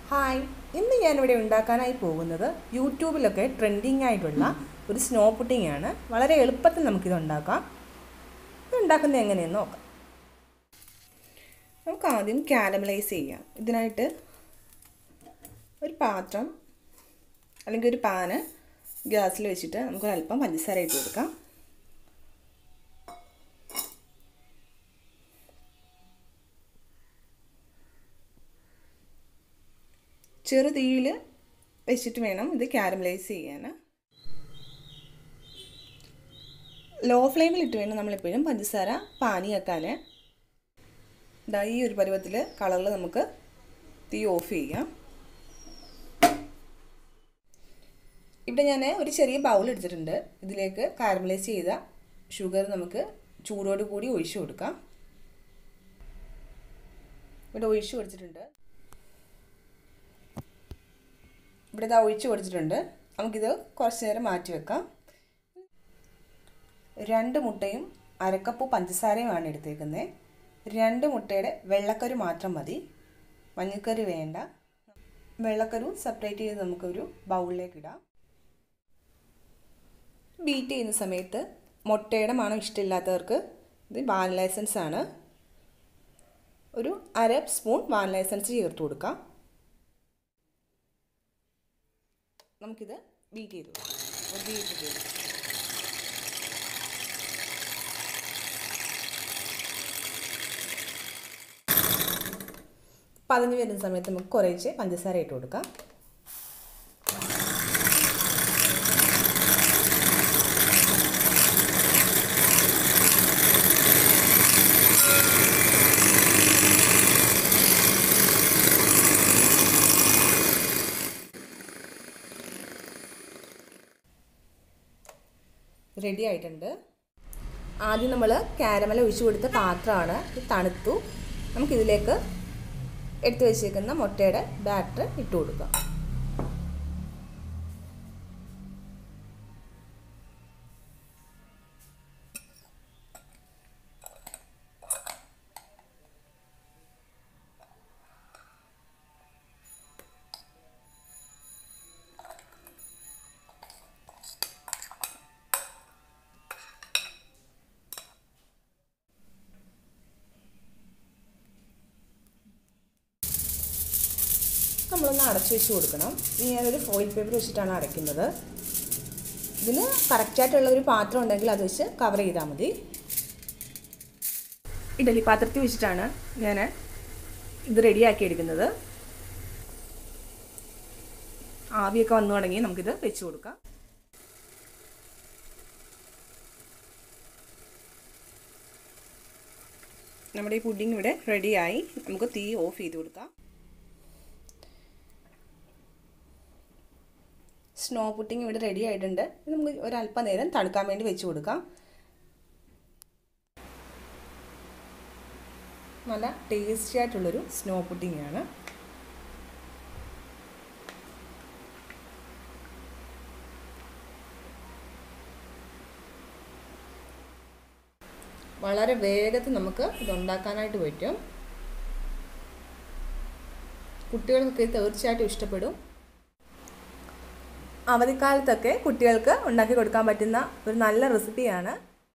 hi ഇന്ന് ഞാനിവിടെ ഉണ്ടാക്കാനായി പോകുന്നത് യൂട്യൂബിലൊക്കെ ട്രെൻഡിങ് ആയിട്ടുള്ള ഒരു സ്നോ പുഡിംഗ് ആണ് വളരെ എളുപ്പത്തിൽ നമുക്കിത് ഉണ്ടാക്കാം ഇത് ഉണ്ടാക്കുന്നത് എങ്ങനെയെന്ന് നോക്കാം നമുക്ക് ആദ്യം കാരമലൈസ് ചെയ്യാം ഇതിനായിട്ട് ഒരു പാത്രം അല്ലെങ്കിൽ ഒരു പാന് ഗ്യാസിൽ വെച്ചിട്ട് നമുക്ക് അല്പം പഞ്ചസാര ഇട്ട് കൊടുക്കാം ചെറു തീയിൽ വെച്ചിട്ട് വേണം ഇത് കാരമലൈസ് ചെയ്യാൻ ലോ ഫ്ലെയിമിൽ ഇട്ട് വേണം നമ്മളെപ്പോഴും പഞ്ചസാര പാനിയാക്കാൻ ഇതാ ഈ ഒരു പരുവത്തിൽ കളറിൽ നമുക്ക് തീ ഓഫ് ചെയ്യാം ഇവിടെ ഞാൻ ഒരു ചെറിയ ബൗൾ എടുത്തിട്ടുണ്ട് ഇതിലേക്ക് കാരമലൈസ് ചെയ്ത ഷുഗർ നമുക്ക് ചൂടോട് കൂടി ഒഴിച്ചു കൊടുക്കാം ഇവിടെ ഒഴിച്ചു കൊടുത്തിട്ടുണ്ട് ഇവിടെ ഇതാ ഒഴിച്ച് കൊടുത്തിട്ടുണ്ട് നമുക്കിത് കുറച്ച് നേരം മാറ്റി വെക്കാം രണ്ട് മുട്ടയും അരക്കപ്പ് പഞ്ചസാരയുമാണ് എടുത്തേക്കുന്നത് രണ്ട് മുട്ടയുടെ വെള്ളക്കരു മാത്രം മതി മഞ്ഞക്കറി വേണ്ട വെള്ളക്കരു സെപ്പറേറ്റ് ചെയ്ത് നമുക്കൊരു ബൗളിലേക്ക് ഇടാം ബീറ്റ് ചെയ്യുന്ന സമയത്ത് മുട്ടയുടെ മണം ഇഷ്ടമില്ലാത്തവർക്ക് ഇത് വാനില എസൻസ് ആണ് ഒരു അര സ്പൂൺ വാനില എസൻസ് ചേർത്ത് കൊടുക്കാം നമുക്കിത് ബീറ്റ് ചെയ്തു ബീറ്റ് ചെയ്തു പതിഞ്ഞ് വരുന്ന സമയത്ത് നമുക്ക് കുറേശ്ശെ പഞ്ചസാര ഇട്ട് കൊടുക്കാം റെഡി ആയിട്ടുണ്ട് ആദ്യം നമ്മൾ കാരമല ഒഴിച്ചു കൊടുത്ത പാത്രമാണ് ഇത് തണുത്തു നമുക്കിതിലേക്ക് എടുത്തു വെച്ചേക്കുന്ന മുട്ടയുടെ ബാറ്റർ ഇട്ട് കൊടുക്കാം നമ്മളൊന്ന് അടച്ചു വെച്ച് കൊടുക്കണം ഇനി ഞാനൊരു ഫോയിൽ പേപ്പർ വെച്ചിട്ടാണ് അടയ്ക്കുന്നത് ഇതിന് കറക്റ്റായിട്ടുള്ള ഒരു പാത്രം ഉണ്ടെങ്കിൽ അത് വെച്ച് കവർ ചെയ്താൽ മതി ഇഡലി പാത്രത്തിൽ വെച്ചിട്ടാണ് ഞാൻ ഇത് റെഡിയാക്കി എടുക്കുന്നത് ആവിയൊക്കെ വന്നു തുടങ്ങി നമുക്കിത് വെച്ച് കൊടുക്കാം നമ്മുടെ ഈ പുഡിംഗ് ഇവിടെ റെഡിയായി നമുക്ക് തീ ഓഫ് ചെയ്ത് കൊടുക്കാം സ്നോ പുട്ടിങ് ഇവിടെ റെഡി ആയിട്ടുണ്ട് ഇത് നമുക്ക് ഒരല്പം നേരം തണുക്കാൻ വേണ്ടി വെച്ച് കൊടുക്കാം നല്ല ടേസ്റ്റി ആയിട്ടുള്ളൊരു സ്നോ പുട്ടിങ് ആണ് വളരെ വേഗത്തിൽ നമുക്ക് ഇതുണ്ടാക്കാനായിട്ട് പറ്റും കുട്ടികൾക്കൊക്കെ തീർച്ചയായിട്ടും ഇഷ്ടപ്പെടും അവധിക്കാലത്തൊക്കെ കുട്ടികൾക്ക് ഉണ്ടാക്കി കൊടുക്കാൻ പറ്റുന്ന ഒരു നല്ല റെസിപ്പിയാണ്